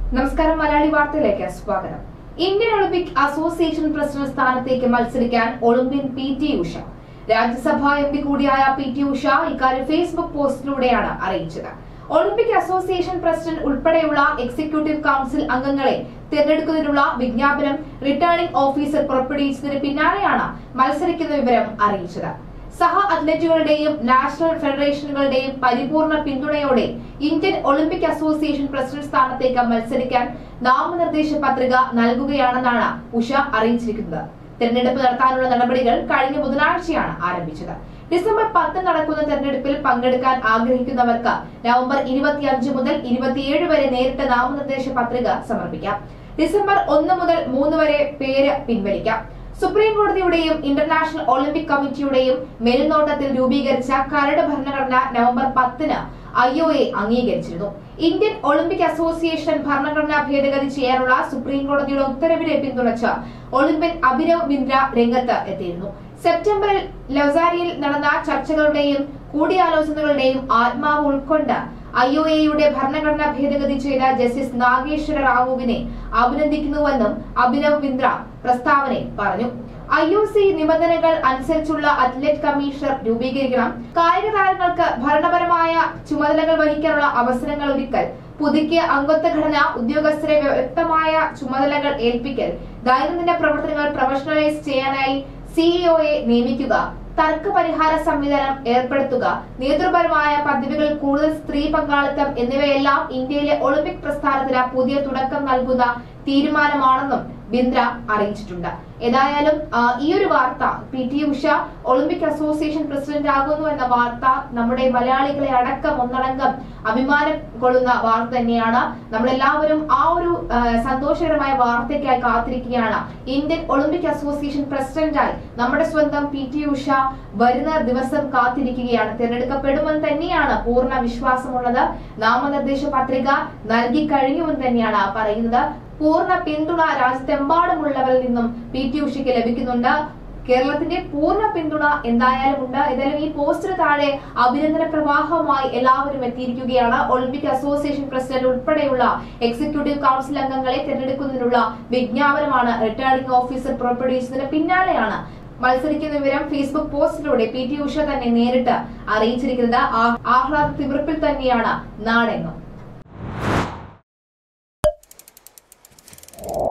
നമസ്കാരം മലയാളി വാർത്തയിലേക്ക് സ്വാഗതം ഇന്ത്യൻ ഒളിമ്പിക് അസോസിയേഷൻ പ്രസിഡന്റ് സ്ഥാനത്തേക്ക് മത്സരിക്കാൻ Olympian P T Usha Rajya Sabha M P കൂടിയായ പി ടി ഉഷ ഇക്കാര്യം ഫേസ്ബുക്ക് പോസ്റ്റിലൂടെയാണ് അറിയിച്ചത് ഒളിമ്പിക് അസോസിയേഷൻ പ്രസിഡന്റ് ഉൾപ്പെടെയുള്ള എക്സിക്യൂട്ടീവ് കൌൺസിൽ അംഗങ്ങളെ തിരഞ്ഞെടുക്കുന്നതിനുള്ള വിജ്ഞാപനം റിട്ടേണിംഗ് ഓഫീസർ പുറപ്പെടുവിച്ചതിന് പിന്നാലെയാണ് മത്സരിക്കുന്ന വിവരം അറിയിച്ചത് സഹ അത്ലറ്റുകളുടെയും നാഷണൽ ഫെഡറേഷനുകളുടെയും പരിപൂർണ പിന്തുണയോടെ ഇന്ത്യൻ ഒളിമ്പിക് അസോസിയേഷൻ പ്രസിഡന്റ് സ്ഥാനത്തേക്ക് മത്സരിക്കാൻ നാമനിർദ്ദേശ പത്രിക നൽകുകയാണെന്നാണ് ഉഷ അറിയിച്ചിരിക്കുന്നത് തെരഞ്ഞെടുപ്പ് നടത്താനുള്ള നടപടികൾ കഴിഞ്ഞ ബുധനാഴ്ചയാണ് ആരംഭിച്ചത് ഡിസംബർ പത്ത് നടക്കുന്ന തെരഞ്ഞെടുപ്പിൽ പങ്കെടുക്കാൻ ആഗ്രഹിക്കുന്നവർക്ക് നവംബർ ഇരുപത്തിയഞ്ച് മുതൽ ഇരുപത്തിയേഴ് വരെ നേരിട്ട് നാമനിർദ്ദേശ പത്രിക സമർപ്പിക്കാം ഡിസംബർ ഒന്ന് മുതൽ മൂന്ന് വരെ പേര് പിൻവലിക്കാം സുപ്രീം കോടതിയുടെയും ഇന്റർനാഷണൽ ഒളിമ്പിക് കമ്മിറ്റിയുടെയും മേൽനോട്ടത്തിൽ രൂപീകരിച്ച കരട് ഭരണഘടന നവംബർ പത്തിന് ഐ ഒ എ അംഗീകരിച്ചിരുന്നു ഇന്ത്യൻ ഒളിമ്പിക് അസോസിയേഷൻ ഭരണഘടനാ ഭേദഗതി ചെയ്യാനുള്ള സുപ്രീം കോടതിയുടെ ഉത്തരവിനെ പിന്തുണച്ച് ഒളിമ്പ്യൻ അഭിനവ് ബിന്ദ്ര രംഗത്ത് എത്തിയിരുന്നു സെപ്റ്റംബറിൽ ലൊസാരിയിൽ നടന്ന ചർച്ചകളുടെയും കൂടിയാലോചനകളുടെയും ആത്മാവ് ഉൾക്കൊണ്ട് ഐ ഒ എയുടെ ഭരണഘടനാ ഭേദഗതി ചെയ്ത ജസ്റ്റിസ് നാഗേശ്വര റാവുവിനെ അഭിനന്ദിക്കുന്നുവെന്നും അഭിനവ് ബിന്ദ്ര പ്രസ്താവനയിൽ പറഞ്ഞു ഐ ഒ സി നിബന്ധനകൾ അനുസരിച്ചുള്ള അത്ലറ്റ് കമ്മീഷണർ രൂപീകരിക്കണം കായിക താരങ്ങൾക്ക് ഭരണപരമായ ചുമതലകൾ വഹിക്കാനുള്ള അവസരങ്ങൾ ഒരുക്കൽ പുതുക്കിയ അംഗത്വ ഘടന ഉദ്യോഗസ്ഥരെ വ്യക്തമായ ചുമതലകൾ ഏൽപ്പിക്കൽ ദൈനംദിന പ്രവർത്തനങ്ങൾ പ്രൊഫഷണലൈസ് ചെയ്യാനായി സിഇഒയെ നിയമിക്കുക തർക്ക പരിഹാര സംവിധാനം ഏർപ്പെടുത്തുക നേതൃപരമായ പദവികൾ കൂടുതൽ സ്ത്രീ പങ്കാളിത്തം എന്നിവയെല്ലാം ഇന്ത്യയിലെ ഒളിമ്പിക് പ്രസ്ഥാനത്തിന് പുതിയ തുടക്കം നൽകുന്ന തീരുമാനമാണെന്നും ബിന്ദ്ര അറിയിച്ചിട്ടുണ്ട് ഏതായാലും ആ, ഈ ഒരു വാർത്ത P T Usha Olympic association president ആകുന്നു എന്ന വാർത്ത നമ്മുടെ മലയാളികളെ അടക്കം ഒന്നടങ്കം അഭിമാനം കൊള്ളുന്ന വാർത്ത തന്നെയാണ് നമ്മളെല്ലാവരും ആ ഒരു ആ, സന്തോഷകരമായ വാർത്തയ്ക്കായി കാത്തിരിക്കുകയാണ് ഇന്ത്യൻ ഒളിമ്പിക് അസോസിയേഷൻ പ്രസിഡന്റായി നമ്മുടെ സ്വന്തം പി ടി ഉഷ വരുന്ന ദിവസം കാത്തിരിക്കുകയാണ് തിരഞ്ഞെടുക്കപ്പെടുമെന്ന് തന്നെയാണ് പൂർണ്ണ വിശ്വാസമുള്ളത് നാമനിർദ്ദേശ പത്രിക നൽകി കഴിഞ്ഞുവെന്ന് തന്നെയാണ് പറയുന്നത് പൂർണ്ണ പിന്തുണ രാജ്യത്തെമ്പാടുമുള്ളവരിൽ നിന്നും പി ടി ഉഷയ്ക്ക് ലഭിക്കുന്നുണ്ട് കേരളത്തിന്റെ പൂർണ്ണ പിന്തുണ എന്തായാലും ഉണ്ട് ഏതായാലും ഈ പോസ്റ്റിന് താഴെ അഭിനന്ദന പ്രവാഹവുമായി എല്ലാവരും എത്തിയിരിക്കുകയാണ് ഒളിമ്പിക് അസോസിയേഷൻ പ്രസിഡന്റ് ഉൾപ്പെടെയുള്ള എക്സിക്യൂട്ടീവ് കൌൺസിൽ അംഗങ്ങളെ തിരഞ്ഞെടുക്കുന്നതിനുള്ള വിജ്ഞാപനമാണ് റിട്ടേണിംഗ് ഓഫീസർ പുറപ്പെടുവിച്ചതിന് പിന്നാലെയാണ് മത്സരിക്കുന്ന വിവരം ഫേസ്ബുക്ക് പോസ്റ്റിലൂടെ പി ടി ഉഷ തന്നെ നേരിട്ട് അറിയിച്ചിരിക്കുന്നത് ആ- ആഹ്ലാദ തിമിർപ്പിൽ തന്നെയാണ് നാടെങ്ങും